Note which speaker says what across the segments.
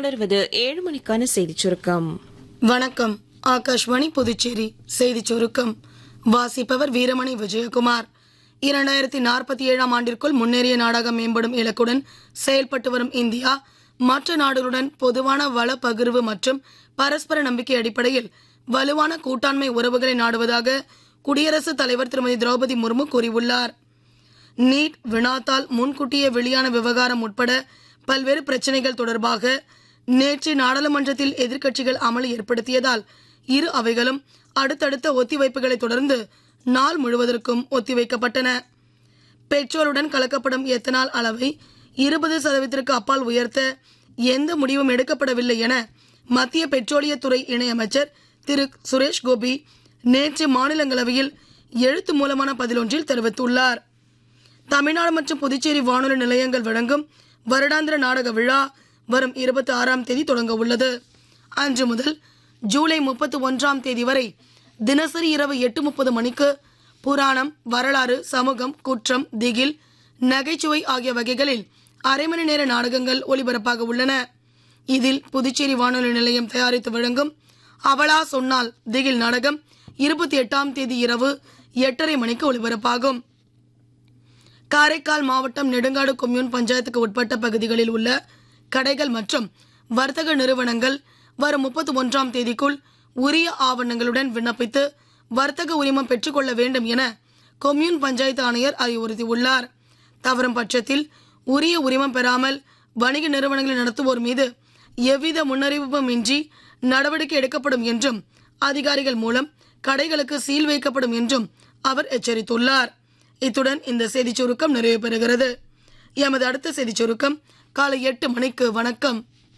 Speaker 1: தொடர்வது ஏழு மணிக்கான செய்திச் சுருக்கம்
Speaker 2: வணக்கம் ஆகாஷ்வாணி புதுச்சேரி செய்திச் சுருக்கம் வாசிப்பவர் வீரமணி விஜயகுமார் இரண்டாயிரத்தி நாற்பத்தி ஏழாம் ஆண்டிற்குள் முன்னேறிய நாடாக மேம்படும் இலக்குடன் செயல்பட்டு வரும் இந்தியா மற்ற நாடுகளுடன் பொதுவான வள பகிர்வு மற்றும் பரஸ்பர நம்பிக்கை அடிப்படையில் வலுவான கூட்டாண்மை உறவுகளை நாடுவதாக குடியரசுத் தலைவர் திருமதி திரௌபதி முர்மு கூறியுள்ளார் நீட் வினாத்தால் முன்கூட்டியே வெளியான விவகாரம் உட்பட பல்வேறு பிரச்சனைகள் தொடர்பாக நேற்று நாடாளுமன்றத்தில் எதிர்க்கட்சிகள் அமளி ஏற்படுத்தியதால் இரு அவைகளும் அடுத்தடுத்த ஒத்திவைப்புகளை தொடர்ந்து நாள் முழுவதற்கும் ஒத்திவைக்கப்பட்டன பெட்ரோலுடன் கலக்கப்படும் எத்தனால் அளவை இருபது சதவீதத்திற்கு அப்பால் உயர்த்த எந்த முடிவும் எடுக்கப்படவில்லை என மத்திய பெட்ரோலியத்துறை இணையமைச்சர் திரு சுரேஷ் கோபி நேற்று மாநிலங்களவையில் எழுத்து மூலமான பதிலொன்றில் தெரிவித்துள்ளார் தமிழ்நாடு மற்றும் புதுச்சேரி வானொலி நிலையங்கள் வழங்கும் வருடாந்திர நாடக விழா வரும் இருபத்தி ஆறாம் தேதி தொடங்க உள்ளது அன்று முதல் ஜூலை முப்பத்தி ஒன்றாம் தேதி வரை தினசரி இரவு எட்டு முப்பது மணிக்கு புராணம் வரலாறு சமூகம் குற்றம் திகில் நகைச்சுவை ஆகிய வகைகளில் அரை மணி நேர நாடகங்கள் ஒலிபரப்பாக உள்ளன இதில் புதுச்சேரி வானொலி நிலையம் தயாரித்து வழங்கும் அவளா சொன்னால் திகில் நாடகம் இருபத்தி எட்டாம் தேதி இரவு எட்டரை மணிக்கு ஒலிபரப்பாகும் காரைக்கால் மாவட்டம் நெடுங்காடு கொம்யூன் பஞ்சாயத்துக்கு உட்பட்ட பகுதிகளில் உள்ள கடைகள் மற்றும் வர்த்தக நிறுவனங்கள் வரும் முப்பத்தி ஒன்றாம் தேதிக்குள் உரிய ஆவணங்களுடன் விண்ணப்பித்து வர்த்தக உரிமம் பெற்றுக்கொள்ள வேண்டும் என கொம்யூன் பஞ்சாயத்து ஆணையர் அறிவுறுத்தியுள்ளார் தவறும் பட்சத்தில் உரிய உரிமம் பெறாமல் வணிக நிறுவனங்களை நடத்துவோர் மீது எவ்வித முன்னறிவிப்பும் இன்றி நடவடிக்கை எடுக்கப்படும் என்றும் அதிகாரிகள் மூலம் கடைகளுக்கு சீல் வைக்கப்படும் என்றும் அவர் எச்சரித்துள்ளார் இத்துடன் இந்த செய்திச் சுருக்கம் நிறைவு பெறுகிறது எமது அடுத்த செய்திச் சுருக்கம் காலை எட்டு மணிக்கு வணக்கம்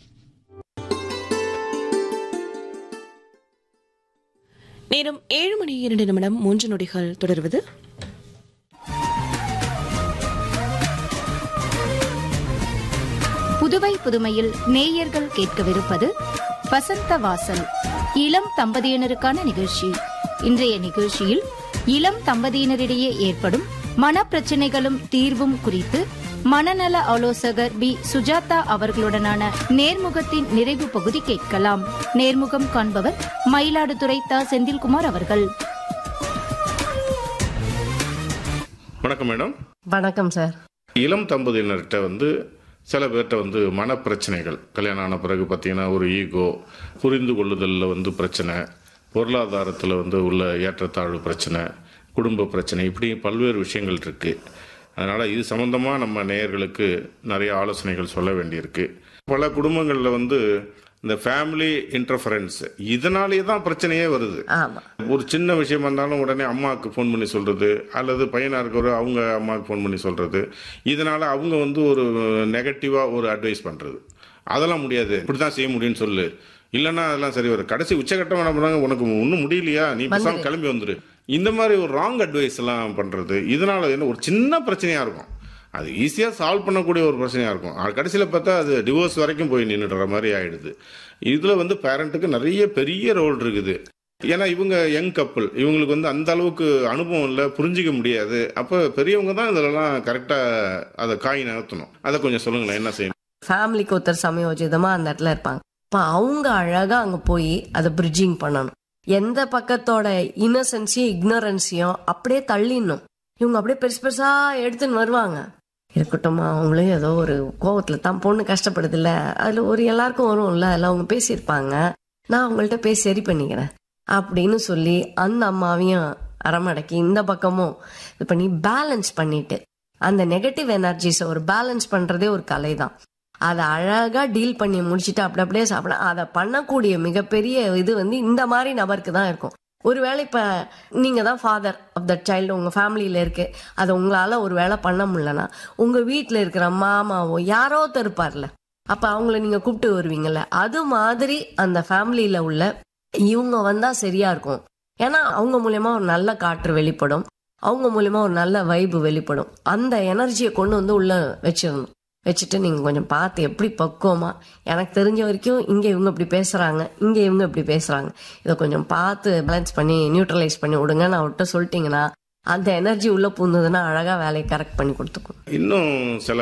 Speaker 1: நேரம் ஏழு மணி இரண்டு நிமிடம் மூன்று நொடிகள் தொடர்வது
Speaker 3: புதுவை புதுமையில் நேயர்கள் கேட்கவிருப்பது வசந்த வாசல் இளம் தம்பதியினருக்கான நிகழ்ச்சி இன்றைய நிகழ்ச்சியில் இளம் தம்பதியினரிடையே ஏற்படும் மனப்பிரச்சனைகளும் தீர்வும் குறித்து மனநல ஆலோசகர் பி சுஜாதா அவர்களுடனான நேர்முகத்தின் நிறைவு பகுதி கேட்கலாம் நேர்முகம் காண்பவர் மயிலாடுதுறை த செந்தில்குமார் அவர்கள்
Speaker 4: வணக்கம் மேடம்
Speaker 5: வணக்கம் சார்
Speaker 4: இளம் தம்பதியினர்கிட்ட வந்து சில பேர்கிட்ட வந்து மனப்பிரச்சனைகள் கல்யாணம் ஆன பிறகு பார்த்தீங்கன்னா ஒரு ஈகோ புரிந்து கொள்ளுதலில் வந்து பிரச்சனை பொருளாதாரத்தில் வந்து உள்ள ஏற்றத்தாழ்வு பிரச்சனை குடும்ப பிரச்சனை இப்படி பல்வேறு விஷயங்கள் இருக்குது அதனால் இது சம்மந்தமாக நம்ம நேயர்களுக்கு நிறைய ஆலோசனைகள் சொல்ல வேண்டியிருக்கு பல குடும்பங்களில் வந்து இந்த ஃபேமிலி இன்டர்ஃபரன்ஸ் இதனாலேயே தான் பிரச்சனையே வருது
Speaker 5: ஆமா
Speaker 4: ஒரு சின்ன விஷயமா இருந்தாலும் உடனே அம்மாவுக்கு ஃபோன் பண்ணி சொல்றது அல்லது பையனா இருக்கிற அவங்க அம்மாவுக்கு ஃபோன் பண்ணி சொல்றது இதனால அவங்க வந்து ஒரு நெகட்டிவா ஒரு அட்வைஸ் பண்றது அதெல்லாம் முடியாது இப்படிதான் செய்ய முடியும்னு சொல்லு இல்லைன்னா அதெல்லாம் சரி வரும் கடைசி உச்சகட்டம் என்ன பண்ணாங்க உனக்கு ஒன்றும் முடியலையா நீ பேசாம கிளம்பி வந்துரு இந்த மாதிரி ஒரு ராங் அட்வைஸ் எல்லாம் பண்றது இதனால என்ன ஒரு சின்ன பிரச்சனையா இருக்கும் அது ஈஸியாக சால்வ் பண்ணக்கூடிய ஒரு பிரச்சனையாக இருக்கும் அது கடைசியில் பார்த்தா அது டிவோர்ஸ் வரைக்கும் போய் நின்றுடுற மாதிரி ஆயிடுது இதில் வந்து பேரண்ட்டுக்கு நிறைய பெரிய ரோல் இருக்குது ஏன்னா இவங்க யங் கப்புள் இவங்களுக்கு வந்து அந்த அளவுக்கு அனுபவம் இல்லை புரிஞ்சிக்க முடியாது அப்போ பெரியவங்க தான் இதிலலாம் கரெக்டாக அதை காய் நகர்த்தணும் அதை கொஞ்சம் சொல்லுங்களேன் என்ன செய்யணும்
Speaker 5: ஃபேமிலிக்கு ஒருத்தர் சமயோஜிதமா அந்த இடத்துல இருப்பாங்க அப்ப அவங்க அழகா அங்க போய் அதை பிரிட்ஜிங் பண்ணணும் எந்த பக்கத்தோட இன்னசென்ஸையும் இக்னோரன்ஸையும் அப்படியே தள்ளிடணும் இவங்க அப்படியே பெருசு பெருசா எடுத்துன்னு வருவாங்க இருக்கட்டும்மா அவங்களும் ஏதோ ஒரு கோவத்துல தான் பொண்ணு கஷ்டப்படுது இல்ல அதுல ஒரு எல்லாருக்கும் வரும்ல அதுல அவங்க பேசியிருப்பாங்க நான் அவங்கள்ட்ட பேசி சரி பண்ணிக்கிறேன் அப்படின்னு சொல்லி அந்த அம்மாவையும் அறமடக்கி இந்த பக்கமும் இது பண்ணி பேலன்ஸ் பண்ணிட்டு அந்த நெகட்டிவ் எனர்ஜிஸை ஒரு பேலன்ஸ் பண்றதே ஒரு கலை தான் அதை அழகா டீல் பண்ணி முடிச்சுட்டு அப்படி அப்படியே சாப்பிட அதை பண்ணக்கூடிய மிகப்பெரிய இது வந்து இந்த மாதிரி நபருக்கு தான் இருக்கும் ஒருவேளை இப்ப நீங்க தான் ஃபாதர் ஆஃப் த சைல்டு உங்க ஃபேமிலியில இருக்கு அதை உங்களால ஒரு வேலை பண்ண முடியலன்னா உங்க வீட்டுல இருக்கிற மாமாவோ யாரோ இருப்பார்ல அப்ப அவங்கள நீங்க கூப்பிட்டு வருவீங்கல்ல அது மாதிரி அந்த ஃபேமிலியில உள்ள இவங்க வந்தா சரியா இருக்கும் ஏன்னா அவங்க மூலியமா ஒரு நல்ல காற்று வெளிப்படும் அவங்க மூலியமா ஒரு நல்ல வைப்பு வெளிப்படும் அந்த எனர்ஜியை கொண்டு வந்து உள்ள வச்சிடணும் வச்சுட்டு நீங்க கொஞ்சம் பார்த்து எப்படி பக்குவமா எனக்கு தெரிஞ்ச வரைக்கும் இங்க இவங்க இப்படி பேசுறாங்க இங்க இவங்க இப்படி பேசுறாங்க இதை கொஞ்சம் பார்த்து பேலன்ஸ் பண்ணி நியூட்ரலைஸ் பண்ணி விடுங்க நான் விட்டு சொல்லிட்டீங்கன்னா அந்த எனர்ஜி உள்ள பூந்ததுன்னா அழகா வேலையை கரெக்ட் பண்ணி கொடுத்துக்கும்
Speaker 4: இன்னும் சில